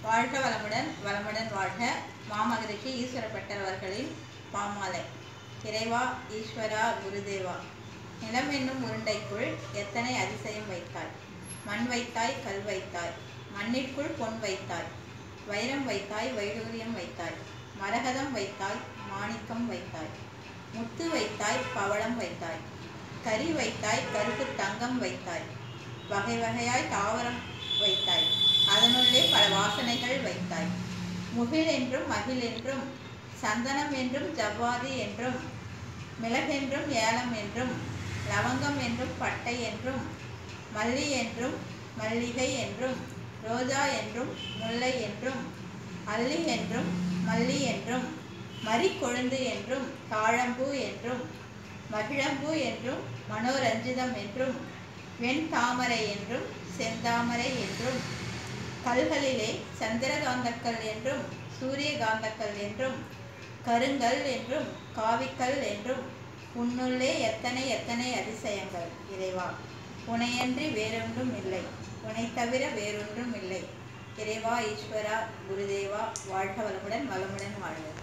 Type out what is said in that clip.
வாழ்க வளமுடன் வளமுடன் வாழ்க மாமகரிஷி ஈஸ்வரப்பட்டர் அவர்களின் பாமாலை இறைவா ஈஸ்வரா குருதேவா நிலம் என்னும் உருண்டைக்குள் எத்தனை அதிசயம் வைத்தாய் மண் வைத்தாய் கல் வைத்தாய் மண்ணிற்குள் பொன் வைத்தாய் வைரம் வைத்தாய் வைடூரியம் வைத்தாய் மரகதம் வைத்தாய் மாணிக்கம் வைத்தாய் முத்து வைத்தாய் பவளம் வைத்தாய் கரி வைத்தாய் கருப்பு தங்கம் வைத்தாய் வகை வகையாய் தாவரம் வைத்தாய் அதனுள்ளே பல வாசனைகள் வைத்தாய் முகில் என்றும் மகிழ் என்றும் சந்தனம் என்றும் ஜவ்வாதி என்றும் மிளகென்றும் ஏலம் என்றும் லவங்கம் என்றும் பட்டை என்றும் மல்லி என்றும் மல்லிகை என்றும் ரோஜா என்றும் முல்லை என்றும் அல்லி என்றும் மல்லி என்றும் மறிக்கொழுந்து என்றும் தாழம்பூ என்றும் மகிழம்பூ என்றும் மனோரஞ்சிதம் என்றும் வெண்தாமரை என்றும் செந்தாமரை என்றும் கல்களிலே சந்திரகாந்தக்கல் என்றும் சூரியகாந்தக்கல் என்றும் கருங்கல் என்றும் காவிக்கல் என்றும் உன்னுள்ளே எத்தனை எத்தனை அதிசயங்கள் இறைவா உனையன்றி வேறொன்றும் இல்லை உனை தவிர வேறொன்றும் இல்லை இறைவா ஈஸ்வரா குருதேவா வாழ்க வளமுடன் வளமுடன் வாழ்க